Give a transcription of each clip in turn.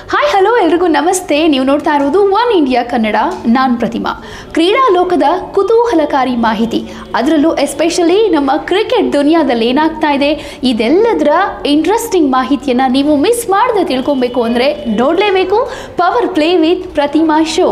hi hello ಎಲ್ರಿಗೂ ನಮಸ್ತೆ ನೀವು ನೋಡ್ತಾ ಇರೋದು ಒನ್ ಇಂಡಿಯಾ ಕನ್ನಡ ನಾನು ಪ್ರತಿಮಾ ಕ್ರೀಡಾ ಲೋಕದ ಕುತೂಹಲಕಾರಿ ಮಾಹಿತಿ ಅದರಲ್ಲೂ ಎಸ್ಪೆಷಲಿ ನಮ್ಮ ಕ್ರಿಕೆಟ್ ದುನಿಯಾದಲ್ಲಿ ಏನಾಗ್ತಾ ಇದೆ ಇದೆಲ್ಲದರ ಇಂಟ್ರೆಸ್ಟಿಂಗ್ ಮಾಹಿತಿಯನ್ನು ನೀವು ಮಿಸ್ ಮಾಡದೆ ತಿಳ್ಕೊಬೇಕು ಅಂದರೆ ನೋಡಲೇಬೇಕು power play with Prathima show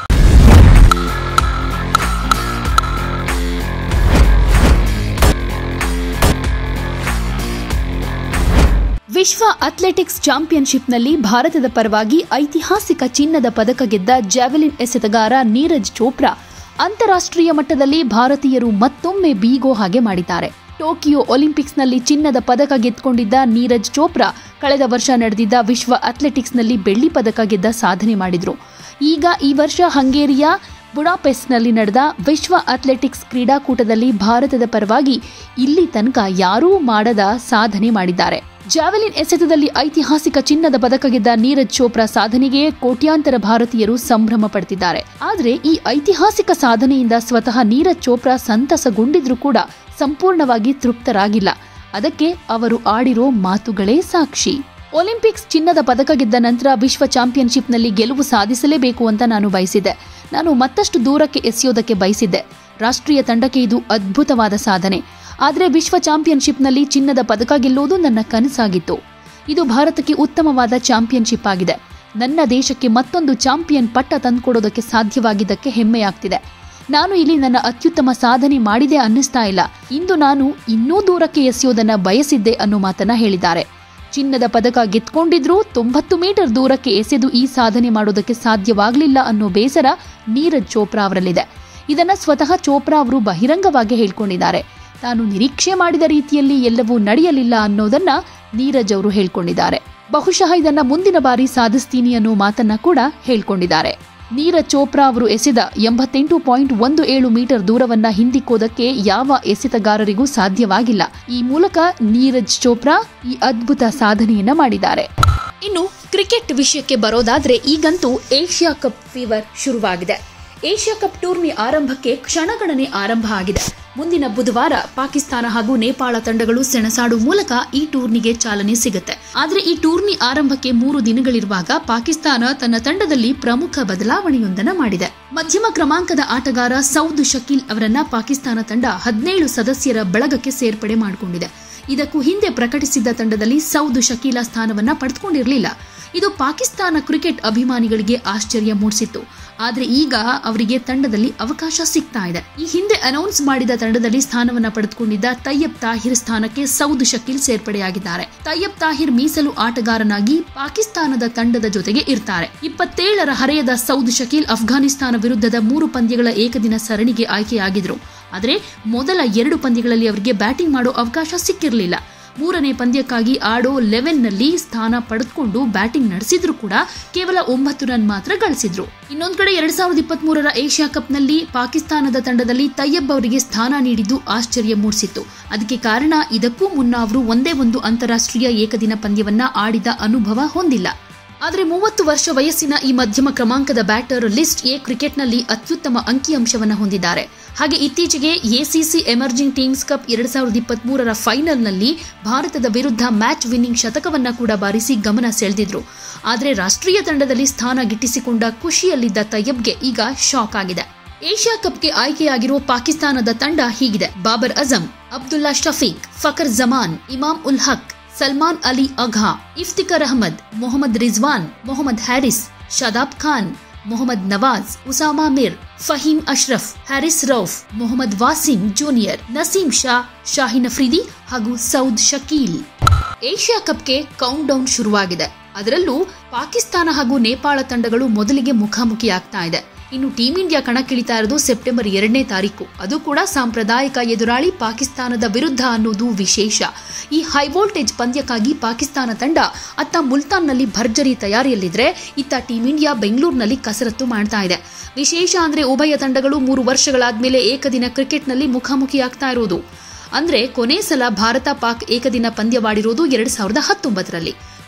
ವಿಶ್ವ ಅಥ್ಲೆಟಿಕ್ಸ್ ಚಾಂಪಿಯನ್ಶಿಪ್ನಲ್ಲಿ ಭಾರತದ ಪರವಾಗಿ ಐತಿಹಾಸಿಕ ಚಿನ್ನದ ಪದಕ ಗೆದ್ದ ಜಾವೆಲಿನ್ ಎಸೆತಗಾರ ನೀರಜ್ ಚೋಪ್ರಾ ಅಂತಾರಾಷ್ಟ್ರೀಯ ಮಟ್ಟದಲ್ಲಿ ಭಾರತೀಯರು ಮತ್ತೊಮ್ಮೆ ಬೀಗೋ ಹಾಗೆ ಮಾಡಿದ್ದಾರೆ ಟೋಕಿಯೋ ಒಲಿಂಪಿಕ್ಸ್ನಲ್ಲಿ ಚಿನ್ನದ ಪದಕ ಗೆದ್ದುಕೊಂಡಿದ್ದ ನೀರಜ್ ಚೋಪ್ರಾ ಕಳೆದ ವರ್ಷ ನಡೆದಿದ್ದ ವಿಶ್ವ ಅಥ್ಲೆಟಿಕ್ಸ್ನಲ್ಲಿ ಬೆಳ್ಳಿ ಪದಕ ಗೆದ್ದ ಸಾಧನೆ ಮಾಡಿದ್ರು ಈಗ ಈ ವರ್ಷ ಹಂಗೇರಿಯ ಬುಡಾಪೆಸ್ಟ್ನಲ್ಲಿ ನಡೆದ ವಿಶ್ವ ಅಥ್ಲೆಟಿಕ್ಸ್ ಕ್ರೀಡಾಕೂಟದಲ್ಲಿ ಭಾರತದ ಪರವಾಗಿ ಇಲ್ಲಿ ತನಕ ಯಾರೂ ಮಾಡದ ಸಾಧನೆ ಮಾಡಿದ್ದಾರೆ ಜಾವೆಲಿನ್ ಎಸೆತದಲ್ಲಿ ಐತಿಹಾಸಿಕ ಚಿನ್ನದ ಪದಕ ಗೆದ್ದ ನೀರಜ್ ಚೋಪ್ರಾ ಸಾಧನೆಗೆ ಕೋಟ್ಯಾಂತರ ಭಾರತೀಯರು ಸಂಭ್ರಮ ಪಡ್ತಿದ್ದಾರೆ ಆದರೆ ಈ ಐತಿಹಾಸಿಕ ಸಾಧನೆಯಿಂದ ಸ್ವತಃ ನೀರಜ್ ಚೋಪ್ರಾ ಸಂತಸಗೊಂಡಿದ್ರು ಕೂಡ ಸಂಪೂರ್ಣವಾಗಿ ತೃಪ್ತರಾಗಿಲ್ಲ ಅದಕ್ಕೆ ಅವರು ಆಡಿರೋ ಮಾತುಗಳೇ ಸಾಕ್ಷಿ ಒಲಿಂಪಿಕ್ಸ್ ಚಿನ್ನದ ಪದಕ ಗೆದ್ದ ನಂತರ ವಿಶ್ವ ಚಾಂಪಿಯನ್ಶಿಪ್ನಲ್ಲಿ ಗೆಲುವು ಸಾಧಿಸಲೇಬೇಕು ಅಂತ ನಾನು ಬಯಸಿದ್ದೆ ನಾನು ಮತ್ತಷ್ಟು ದೂರಕ್ಕೆ ಎಸೆಯೋದಕ್ಕೆ ಬಯಸಿದ್ದೆ ರಾಷ್ಟ್ರೀಯ ತಂಡಕ್ಕೆ ಇದು ಅದ್ಭುತವಾದ ಸಾಧನೆ ಆದರೆ ವಿಶ್ವ ಚಾಂಪಿಯನ್ಶಿಪ್ನಲ್ಲಿ ಚಿನ್ನದ ಪದಕ ಗೆಲ್ಲುವುದು ನನ್ನ ಕನಸಾಗಿತ್ತು ಇದು ಭಾರತಕ್ಕೆ ಉತ್ತಮವಾದ ಚಾಂಪಿಯನ್ಶಿಪ್ ಆಗಿದೆ ನನ್ನ ದೇಶಕ್ಕೆ ಮತ್ತೊಂದು ಚಾಂಪಿಯನ್ ಪಟ್ಟ ತಂದುಕೊಡೋದಕ್ಕೆ ಸಾಧ್ಯವಾಗಿದ್ದಕ್ಕೆ ಹೆಮ್ಮೆಯಾಗ್ತಿದೆ ನಾನು ಇಲ್ಲಿ ನನ್ನ ಅತ್ಯುತ್ತಮ ಸಾಧನೆ ಮಾಡಿದೆ ಅನ್ನಿಸ್ತಾ ಇಲ್ಲ ಇಂದು ನಾನು ಇನ್ನೂ ದೂರಕ್ಕೆ ಎಸೆಯೋದನ್ನ ಬಯಸಿದ್ದೆ ಅನ್ನೋ ಮಾತನ್ನ ಹೇಳಿದ್ದಾರೆ ಚಿನ್ನದ ಪದಕ ಗೆದ್ಕೊಂಡಿದ್ರೂ ತೊಂಬತ್ತು ಮೀಟರ್ ದೂರಕ್ಕೆ ಎಸೆದು ಈ ಸಾಧನೆ ಮಾಡೋದಕ್ಕೆ ಸಾಧ್ಯವಾಗಲಿಲ್ಲ ಅನ್ನೋ ಬೇಸರ ನೀರಜ್ ಚೋಪ್ರಾ ಅವರಲ್ಲಿದೆ ಇದನ್ನ ಸ್ವತಃ ಚೋಪ್ರಾ ಅವರು ಬಹಿರಂಗವಾಗಿ ಹೇಳ್ಕೊಂಡಿದ್ದಾರೆ ತಾನು ನಿರೀಕ್ಷೆ ಮಾಡಿದ ರೀತಿಯಲ್ಲಿ ಎಲ್ಲವೂ ನಡೆಯಲಿಲ್ಲ ಅನ್ನೋದನ್ನ ನೀರಜ್ ಅವರು ಹೇಳ್ಕೊಂಡಿದ್ದಾರೆ ಬಹುಶಃ ಇದನ್ನ ಮುಂದಿನ ಬಾರಿ ಸಾಧಿಸ್ತೀನಿ ಅನ್ನೋ ಮಾತನ್ನ ಕೂಡ ಹೇಳ್ಕೊಂಡಿದ್ದಾರೆ ನೀರಜ್ ಚೋಪ್ರಾ ಅವರು ಎಸೆದ ಎಂಬತ್ತೆಂಟು ಪಾಯಿಂಟ್ ಒಂದು ಏಳು ಮೀಟರ್ ದೂರವನ್ನ ಹಿಂದಿಕ್ಕೋದಕ್ಕೆ ಯಾವ ಎಸೆತಗಾರರಿಗೂ ಸಾಧ್ಯವಾಗಿಲ್ಲ ಈ ಮೂಲಕ ನೀರಜ್ ಚೋಪ್ರಾ ಈ ಅದ್ಭುತ ಸಾಧನೆಯನ್ನ ಮಾಡಿದ್ದಾರೆ ಇನ್ನು ಕ್ರಿಕೆಟ್ ವಿಷಯಕ್ಕೆ ಬರೋದಾದ್ರೆ ಈಗಂತೂ ಏಷ್ಯಾ ಕಪ್ ಫೀವರ್ ಶುರುವಾಗಿದೆ ಏಷ್ಯಾ ಕಪ್ ಟೂರ್ನಿ ಆರಂಭಕ್ಕೆ ಕ್ಷಣಗಣನೆ ಆರಂಭ ಆಗಿದೆ ಮುಂದಿನ ಬುಧವಾರ ಪಾಕಿಸ್ತಾನ ಹಾಗೂ ನೇಪಾಳ ತಂಡಗಳು ಸೆಣಸಾಡುವ ಮೂಲಕ ಈ ಟೂರ್ನಿಗೆ ಚಾಲನೆ ಸಿಗುತ್ತೆ ಆದ್ರೆ ಈ ಟೂರ್ನಿ ಆರಂಭಕ್ಕೆ ಮೂರು ದಿನಗಳಿರುವಾಗ ಪಾಕಿಸ್ತಾನ ತನ್ನ ತಂಡದಲ್ಲಿ ಪ್ರಮುಖ ಬದಲಾವಣೆಯೊಂದನ್ನ ಮಾಡಿದೆ ಮಧ್ಯಮ ಕ್ರಮಾಂಕದ ಆಟಗಾರ ಸೌದ್ ಶಕೀಲ್ ಅವರನ್ನ ಪಾಕಿಸ್ತಾನ ತಂಡ ಹದಿನೇಳು ಸದಸ್ಯರ ಬಳಗಕ್ಕೆ ಸೇರ್ಪಡೆ ಮಾಡಿಕೊಂಡಿದೆ ಇದಕ್ಕೂ ಹಿಂದೆ ಪ್ರಕಟಿಸಿದ್ದ ತಂಡದಲ್ಲಿ ಸೌದ್ ಶಕೀಲ ಸ್ಥಾನವನ್ನ ಪಡೆದುಕೊಂಡಿರಲಿಲ್ಲ ಇದು ಪಾಕಿಸ್ತಾನ ಕ್ರಿಕೆಟ್ ಅಭಿಮಾನಿಗಳಿಗೆ ಆಶ್ಚರ್ಯ ಮೂಡಿಸಿತ್ತು ಆದ್ರೆ ಈಗ ಅವರಿಗೆ ತಂಡದಲ್ಲಿ ಅವಕಾಶ ಸಿಗ್ತಾ ಇದೆ ಈ ಹಿಂದೆ ಅನೌನ್ಸ್ ಮಾಡಿದ ತಂಡದಲ್ಲಿ ಸ್ಥಾನವನ್ನ ಪಡೆದುಕೊಂಡಿದ್ದ ತಯ್ಯಬ್ ತಾಹಿರ್ ಸ್ಥಾನಕ್ಕೆ ಸೌದ್ ಶಕೀಲ್ ಸೇರ್ಪಡೆಯಾಗಿದ್ದಾರೆ ತಯ್ಯಬ್ ತಾಹಿರ್ ಮೀಸಲು ಆಟಗಾರನಾಗಿ ಪಾಕಿಸ್ತಾನದ ತಂಡದ ಜೊತೆಗೆ ಇರ್ತಾರೆ ಇಪ್ಪತ್ತೇಳರ ಹರೆಯದ ಸೌದ್ ಶಕೀಲ್ ಅಫ್ಘಾನಿಸ್ತಾನ ವಿರುದ್ಧದ ಮೂರು ಪಂದ್ಯಗಳ ಏಕದಿನ ಸರಣಿಗೆ ಆಯ್ಕೆಯಾಗಿದ್ರು ಆದರೆ ಮೊದಲ ಎರಡು ಪಂದ್ಯಗಳಲ್ಲಿ ಅವರಿಗೆ ಬ್ಯಾಟಿಂಗ್ ಮಾಡೋ ಅವಕಾಶ ಸಿಕ್ಕಿರಲಿಲ್ಲ ಮೂರನೇ ಪಂದ್ಯಕ್ಕಾಗಿ ಆಡೋ ಲೆವೆನ್ನಲ್ಲಿ ಸ್ಥಾನ ಪಡೆದುಕೊಂಡು ಬ್ಯಾಟಿಂಗ್ ನಡೆಸಿದ್ರು ಕೂಡ ಕೇವಲ ಒಂಬತ್ತು ರನ್ ಮಾತ್ರ ಗಳಿಸಿದ್ರು ಇನ್ನೊಂದ್ ಕಡೆ ಎರಡ್ ಸಾವಿರದ ಇಪ್ಪತ್ತ್ ಮೂರರ ಏಷ್ಯಾ ಕಪ್ನಲ್ಲಿ ಪಾಕಿಸ್ತಾನದ ತಂಡದಲ್ಲಿ ತಯ್ಯಬ್ ಅವರಿಗೆ ಸ್ಥಾನ ನೀಡಿದ್ದು ಆಶ್ಚರ್ಯ ಮೂಡಿಸಿತ್ತು ಅದಕ್ಕೆ ಕಾರಣ ಇದಕ್ಕೂ ಮುನ್ನ ಅವರು ಒಂದೇ ಒಂದು ಅಂತಾರಾಷ್ಟ್ರೀಯ ಏಕದಿನ ಪಂದ್ಯವನ್ನ ಆಡಿದ ಅನುಭವ ಹೊಂದಿಲ್ಲ ಆದರೆ ಮೂವತ್ತು ವರ್ಷ ವಯಸ್ಸಿನ ಈ ಮಧ್ಯಮ ಕ್ರಮಾಂಕದ ಬ್ಯಾಟರ್ ಲಿಸ್ಟ್ ಎ ಕ್ರಿಕೆಟ್ನಲ್ಲಿ ಅತ್ಯುತ್ತಮ ಅಂಕಿಅಂಶವನ್ನು ಹೊಂದಿದ್ದಾರೆ ಹಾಗೆ ಇತ್ತೀಚೆಗೆ ಎಸಿಸಿ ಎಮರ್ಜಿಂಗ್ ಟೀಮ್ಸ್ ಕಪ್ ಎರಡ್ ಸಾವಿರದ ಇಪ್ಪತ್ತ್ ಮೂರರ ಫೈನಲ್ನಲ್ಲಿ ಭಾರತದ ವಿರುದ್ಧ ಮ್ಯಾಚ್ ವಿನ್ನಿಂಗ್ ಶತಕವನ್ನ ಕೂಡ ಬಾರಿಸಿ ಗಮನ ಸೆಳೆದಿದ್ರು ಆದರೆ ರಾಷ್ಟ್ರೀಯ ತಂಡದಲ್ಲಿ ಸ್ಥಾನ ಗಿಟ್ಟಿಸಿಕೊಂಡ ಖುಷಿಯಲ್ಲಿದ್ದ ತಯ್ಯಬ್ಗೆ ಈಗ ಶಾಕ್ ಆಗಿದೆ ಏಷ್ಯಾ ಕಪ್ಗೆ ಆಯ್ಕೆಯಾಗಿರುವ ಪಾಕಿಸ್ತಾನದ ತಂಡ ಹೀಗಿದೆ ಬಾಬರ್ ಅಜಂ ಅಬ್ದುಲ್ಲಾ ಶಫೀಕ್ ಫಕರ್ ಜಮಾನ್ ಇಮಾಮ್ ಉಲ್ ಹಕ್ ಸಲ್ಮಾನ್ ಅಲಿ ಅಘಾ ಇಫ್ತಿಕರ್ ಅಹಮದ್ ಮೊಹಮ್ಮದ್ ರಿಜ್ವಾನ್ ಮೊಹಮ್ಮದ್ ಹ್ಯಾರಿಸ್ ಶದಾಬ್ ಖಾನ್ ಮೊಹಮ್ಮದ್ ನವಾಜ್ ಉಸಾಮಾ ಮಿರ್ ಫಹೀಂ ಅಶ್ರಫ್ ಹ್ಯಾರಿಸ್ ರೌಫ್ ಮೊಹಮ್ಮದ್ ವಾಸಿಂ ಜೂನಿಯರ್ ನಸೀಂ ಶಾ ಶಾಹಿನ್ ಅಫ್ರಿದಿ ಹಾಗೂ ಸೌದ್ ಶಕೀಲ್ ಏಷ್ಯಾ ಕಪ್ಗೆ ಕೌಂಟ್ ಡೌನ್ ಶುರುವಾಗಿದೆ ಅದರಲ್ಲೂ ಪಾಕಿಸ್ತಾನ ಹಾಗೂ ನೇಪಾಳ ತಂಡಗಳು ಮೊದಲಿಗೆ ಮುಖಾಮುಖಿಯಾಗ್ತಾ ಇದೆ ಇನ್ನು ಟೀಂ ಇಂಡಿಯಾ ಕಣಕ್ಕಿಳಿತಾ ಇರೋದು ಸೆಪ್ಟೆಂಬರ್ ಎರಡನೇ ತಾರೀಕು ಅದು ಕೂಡ ಸಾಂಪ್ರದಾಯಿಕ ಎದುರಾಳಿ ಪಾಕಿಸ್ತಾನದ ವಿರುದ್ಧ ಅನ್ನೋದು ವಿಶೇಷ ಈ ಹೈ ವೋಲ್ಟೇಜ್ ಪಂದ್ಯಕ್ಕಾಗಿ ಪಾಕಿಸ್ತಾನ ತಂಡ ಅತ್ತ ಮುಲ್ತಾನ್ನಲ್ಲಿ ಭರ್ಜರಿ ತಯಾರಿಯಲ್ಲಿದ್ರೆ ಇತ್ತ ಟೀಂ ಇಂಡಿಯಾ ಬೆಂಗಳೂರಿನಲ್ಲಿ ಕಸರತ್ತು ಮಾಡ್ತಾ ಇದೆ ವಿಶೇಷ ಅಂದ್ರೆ ಉಭಯ ತಂಡಗಳು ಮೂರು ವರ್ಷಗಳಾದ್ಮೇಲೆ ಏಕದಿನ ಕ್ರಿಕೆಟ್ನಲ್ಲಿ ಮುಖಾಮುಖಿಯಾಗ್ತಾ ಇರೋದು ಅಂದ್ರೆ ಕೊನೆ ಸಲ ಭಾರತ ಪಾಕ್ ಏಕದಿನ ಪಂದ್ಯವಾಡಿರೋದು ಎರಡ್ ಸಾವಿರದ ಹತ್ತೊಂಬತ್ತರಲ್ಲಿ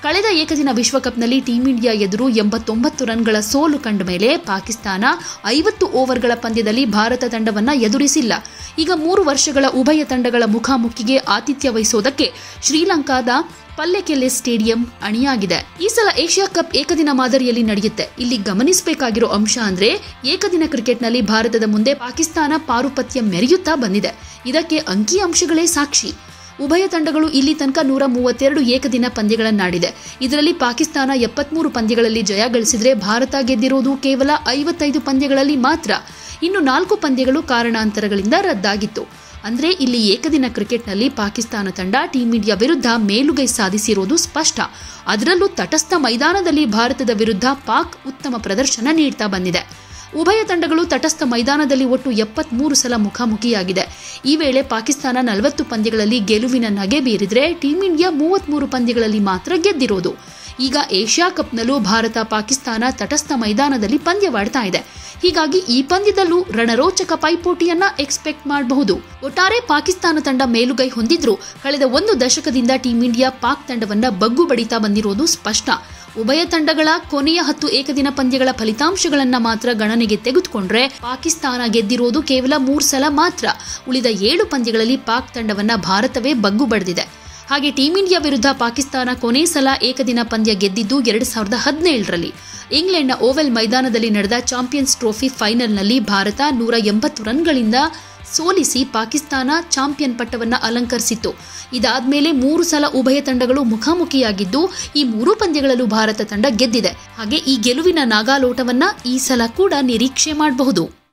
ಕಳೆದ ಏಕದಿನ ವಿಶ್ವಕಪ್ನಲ್ಲಿ ಟೀಂ ಇಂಡಿಯಾ ಎದುರು ಎಂಬತ್ತೊಂಬತ್ತು ರನ್ಗಳ ಸೋಲು ಕಂಡ ಮೇಲೆ ಪಾಕಿಸ್ತಾನ ಐವತ್ತು ಓವರ್ಗಳ ಪಂದ್ಯದಲ್ಲಿ ಭಾರತ ತಂಡವನ್ನ ಎದುರಿಸಿಲ್ಲ ಈಗ ಮೂರು ವರ್ಷಗಳ ಉಭಯ ತಂಡಗಳ ಮುಖಾಮುಖಿಗೆ ಆತಿಥ್ಯ ವಹಿಸೋದಕ್ಕೆ ಶ್ರೀಲಂಕಾದ ಪಲ್ಲೆಕೆಲ್ಲೆ ಸ್ಟೇಡಿಯಂ ಅಣಿಯಾಗಿದೆ ಈ ಸಲ ಏಷ್ಯಾ ಕಪ್ ಏಕದಿನ ಮಾದರಿಯಲ್ಲಿ ನಡೆಯುತ್ತೆ ಇಲ್ಲಿ ಗಮನಿಸಬೇಕಾಗಿರೋ ಅಂಶ ಅಂದ್ರೆ ಏಕದಿನ ಕ್ರಿಕೆಟ್ನಲ್ಲಿ ಭಾರತದ ಮುಂದೆ ಪಾಕಿಸ್ತಾನ ಪಾರುಪತ್ಯ ಮೆರೆಯುತ್ತಾ ಬಂದಿದೆ ಇದಕ್ಕೆ ಅಂಕಿ ಅಂಶಗಳೇ ಸಾಕ್ಷಿ ಉಭಯ ತಂಡಗಳು ಇಲ್ಲಿ ತನಕ ನೂರ ಮೂವತ್ತೆರಡು ಏಕದಿನ ಪಂದ್ಯಗಳನ್ನಾಡಿದೆ ಇದರಲ್ಲಿ ಪಾಕಿಸ್ತಾನ ಎಪ್ಪತ್ಮೂರು ಪಂದ್ಯಗಳಲ್ಲಿ ಜಯ ಗಳಿಸಿದ್ರೆ ಭಾರತ ಗೆದ್ದಿರೋದು ಕೇವಲ ಐವತ್ತೈದು ಪಂದ್ಯಗಳಲ್ಲಿ ಮಾತ್ರ ಇನ್ನು ನಾಲ್ಕು ಪಂದ್ಯಗಳು ಕಾರಣಾಂತರಗಳಿಂದ ರದ್ದಾಗಿತ್ತು ಅಂದ್ರೆ ಇಲ್ಲಿ ಏಕದಿನ ಕ್ರಿಕೆಟ್ನಲ್ಲಿ ಪಾಕಿಸ್ತಾನ ತಂಡ ಟೀಂ ಇಂಡಿಯಾ ವಿರುದ್ಧ ಮೇಲುಗೈ ಸಾಧಿಸಿರೋದು ಸ್ಪಷ್ಟ ಅದರಲ್ಲೂ ತಟಸ್ಥ ಮೈದಾನದಲ್ಲಿ ಭಾರತದ ವಿರುದ್ಧ ಪಾಕ್ ಉತ್ತಮ ಪ್ರದರ್ಶನ ನೀಡ್ತಾ ಬಂದಿದೆ ಉಭಯ ತಂಡಗಳು ತಟಸ್ಥ ಮೈದಾನದಲ್ಲಿ ಒಟ್ಟು ಎಪ್ಪತ್ಮೂರು ಸಲ ಮುಖಾಮುಖಿಯಾಗಿದೆ ಈ ವೇಳೆ ಪಾಕಿಸ್ತಾನ ನಲವತ್ತು ಪಂದ್ಯಗಳಲ್ಲಿ ಗೆಲುವಿನ ನಗೆ ಬೀರಿದ್ರೆ ಟೀಂ ಇಂಡಿಯಾ ಮೂವತ್ಮೂರು ಪಂದ್ಯಗಳಲ್ಲಿ ಮಾತ್ರ ಗೆದ್ದಿರೋದು ಈಗ ಏಷ್ಯಾ ಕಪ್ನಲ್ಲೂ ಭಾರತ ಪಾಕಿಸ್ತಾನ ತಟಸ್ಥ ಮೈದಾನದಲ್ಲಿ ಪಂದ್ಯವಾಡ್ತಾ ಇದೆ ಹೀಗಾಗಿ ಈ ಪಂದ್ಯದಲ್ಲೂ ರಣರೋಚಕ ಪೈಪೋಟಿಯನ್ನ ಎಕ್ಸ್ಪೆಕ್ಟ್ ಮಾಡಬಹುದು ಒಟ್ಟಾರೆ ಪಾಕಿಸ್ತಾನ ತಂಡ ಮೇಲುಗೈ ಹೊಂದಿದ್ರು ಕಳೆದ ಒಂದು ದಶಕದಿಂದ ಟೀಂ ಇಂಡಿಯಾ ಪಾಕ್ ತಂಡವನ್ನ ಬಗ್ಗು ಬಡಿತಾ ಬಂದಿರೋದು ಸ್ಪಷ್ಟ ಉಭಯ ತಂಡಗಳ ಕೊನೆಯ ಹತ್ತು ಏಕದಿನ ಪಂದ್ಯಗಳ ಫಲಿತಾಂಶಗಳನ್ನ ಮಾತ್ರ ಗಣನೆಗೆ ತೆಗೆದುಕೊಂಡ್ರೆ ಪಾಕಿಸ್ತಾನ ಗೆದ್ದಿರೋದು ಕೇವಲ ಮೂರು ಸಲ ಮಾತ್ರ ಉಳಿದ ಏಳು ಪಂದ್ಯಗಳಲ್ಲಿ ಪಾಕ್ ತಂಡವನ್ನ ಭಾರತವೇ ಬಗ್ಗು ಬಡಿದಿದೆ ಹಾಗೆ ಟೀಂ ಇಂಡಿಯಾ ವಿರುದ್ಧ ಪಾಕಿಸ್ತಾನ ಕೊನೆ ಸಲ ಏಕದಿನ ಪಂದ್ಯ ಗೆದ್ದಿದ್ದು ಎರಡು ಸಾವಿರದ ಹದಿನೇಳರಲ್ಲಿ ಇಂಗ್ಲೆಂಡ್ನ ಓವೆಲ್ ಮೈದಾನದಲ್ಲಿ ನಡೆದ ಚಾಂಪಿಯನ್ಸ್ ಟ್ರೋಫಿ ಫೈನಲ್ನಲ್ಲಿ ಭಾರತ ನೂರ ಎಂಬತ್ತು ರನ್ಗಳಿಂದ ಸೋಲಿಸಿ ಪಾಕಿಸ್ತಾನ ಚಾಂಪಿಯನ್ ಪಟ್ಟವನ್ನ ಅಲಂಕರಿಸಿತ್ತು ಇದಾದ್ಮೇಲೆ ಮೂರು ಸಲ ಉಭಯ ತಂಡಗಳು ಮುಖಾಮುಖಿಯಾಗಿದ್ದು ಈ ಮೂರು ಪಂದ್ಯಗಳಲ್ಲೂ ಭಾರತ ತಂಡ ಗೆದ್ದಿದೆ ಹಾಗೆ ಈ ಗೆಲುವಿನ ನಾಗಾಲೋಟವನ್ನ ಈ ಸಲ ಕೂಡ ನಿರೀಕ್ಷೆ ಮಾಡಬಹುದು